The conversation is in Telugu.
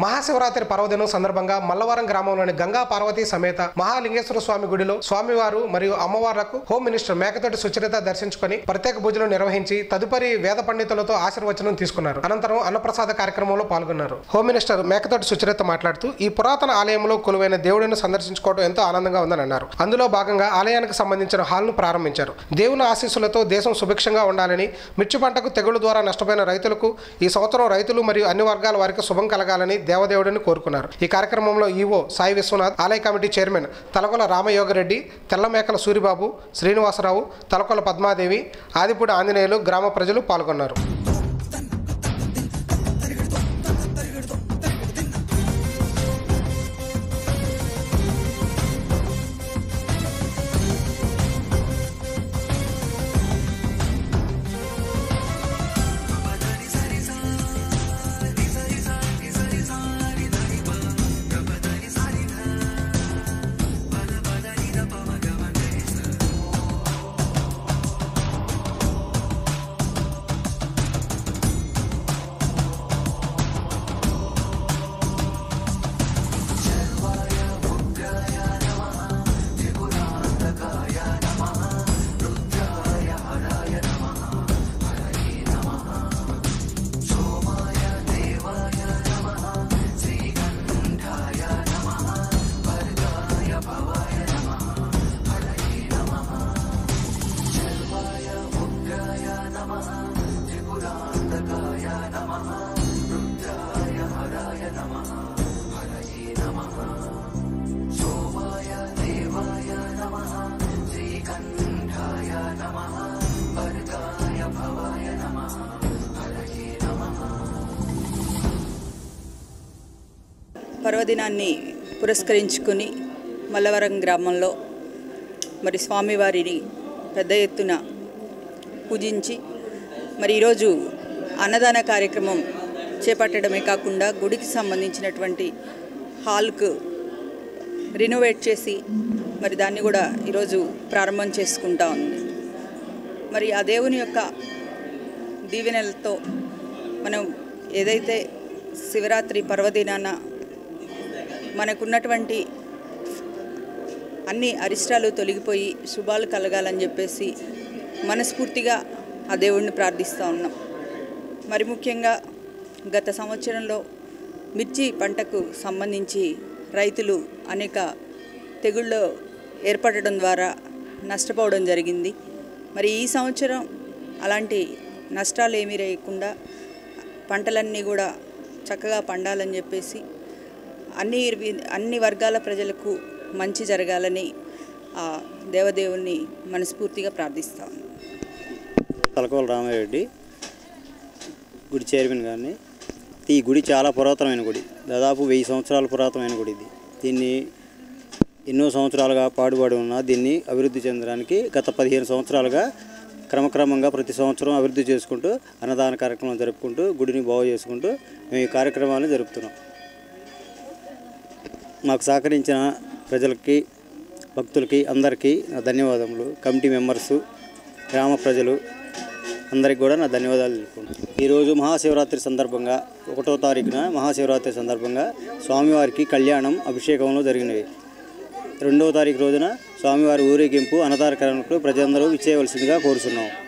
మహాశివరాత్రి పర్వదినం సందర్భంగా మల్లవరం గ్రామంలోని గంగా పార్వతీ సమేత మహాలింగేశ్వర స్వామి గుడిలో స్వామివారు మరియు అమ్మవార్లకు హోమ్ మినిస్టర్ మేకతోటి సుచరిత దర్శించుకొని ప్రత్యేక పూజలు నిర్వహించి తదుపరి వేద పండితులతో ఆశీర్వచనం తీసుకున్నారు అనంతరం అన్నప్రసాద కార్యక్రమంలో పాల్గొన్నారు హోమ్ మినిస్టర్ మేకతోటి సుచరిత మాట్లాడుతూ ఈ పురాతన ఆలయంలో కొలువైన దేవుడిని సందర్శించుకోవడం ఎంతో ఆనందంగా ఉందని అన్నారు అందులో భాగంగా ఆలయానికి సంబంధించిన హాల్ను ప్రారంభించారు దేవుని ఆశీస్సులతో దేశం సుభిక్షంగా ఉండాలని మిర్చి పంటకు తెగులు ద్వారా నష్టపోయిన రైతులకు ఈ సంవత్సరం రైతులు మరియు అన్ని వర్గాల వారికి శుభం కలగాలని దేవదేవుడిని కోరుకున్నారు ఈ కార్యక్రమంలో ఈవో సాయి విశ్వనాథ్ ఆలయ కమిటీ చైర్మన్ తలకొల రామయోగరెడ్డి తెల్లమేకల సూరిబాబు శ్రీనివాసరావు తలకొల పద్మాదేవి ఆదిపూడి ఆంజనేయులు గ్రామ ప్రజలు పాల్గొన్నారు పర్వదినాన్ని పురస్కరించుకుని మల్లవరం గ్రామంలో మరి స్వామివారిని పెద్ద ఎత్తున పూజించి మరి ఈరోజు అన్నదాన కార్యక్రమం చేపట్టడమే కాకుండా గుడికి సంబంధించినటువంటి హాల్కు రినోవేట్ చేసి మరి దాన్ని కూడా ఈరోజు ప్రారంభం చేసుకుంటా ఉంది మరి ఆ దేవుని యొక్క దీవెనలతో మనం ఏదైతే శివరాత్రి పర్వదినాన మనకున్నటువంటి అన్ని అరిష్టాలు తొలగిపోయి శుభాలు కలగాలని చెప్పేసి మనస్ఫూర్తిగా ఆ దేవుణ్ణి ప్రార్థిస్తూ ఉన్నాం మరి ముఖ్యంగా గత సంవత్సరంలో మిర్చి పంటకు సంబంధించి రైతులు అనేక తెగుళ్ళు ఏర్పడడం ద్వారా నష్టపోవడం జరిగింది మరి ఈ సంవత్సరం అలాంటి నష్టాలు ఏమీ లేకుండా పంటలన్నీ కూడా చక్కగా పండాలని చెప్పేసి అన్ని వి- అన్ని వర్గాల ప్రజలకు మంచి జరగాలని ఆ దేవదేవుణ్ణి మనస్ఫూర్తిగా ప్రార్థిస్తాను తలకోల రామారెడ్డి గుడి చైర్మన్ గారిని ఈ గుడి చాలా పురాతనమైన గుడి దాదాపు వెయ్యి సంవత్సరాల పురాతనమైన గుడి ఇది దీన్ని ఎన్నో సంవత్సరాలుగా పాడుబడి ఉన్న దీన్ని అభివృద్ధి చెందడానికి గత పదిహేను సంవత్సరాలుగా క్రమక్రమంగా ప్రతి సంవత్సరం అభివృద్ధి చేసుకుంటూ అన్నదాన కార్యక్రమం జరుపుకుంటూ గుడిని బాగు చేసుకుంటూ మేము ఈ కార్యక్రమాలను జరుపుతున్నాం మాకు సహకరించిన ప్రజలకి భక్తులకి అందరికీ నా ధన్యవాదములు కమిటీ మెంబర్సు గ్రామ ప్రజలు అందరికి కూడా నా ధన్యవాదాలు తెలుపుకుంటున్నాను ఈరోజు మహాశివరాత్రి సందర్భంగా ఒకటో తారీఖున మహాశివరాత్రి సందర్భంగా స్వామివారికి కళ్యాణం అభిషేకంలో జరిగినవి రెండవ తారీఖు రోజున స్వామివారి ఊరేగింపు అన్నదాన కార్యక్రమాలకు ప్రజలందరూ ఇచ్చేయవలసిందిగా కోరుతున్నాం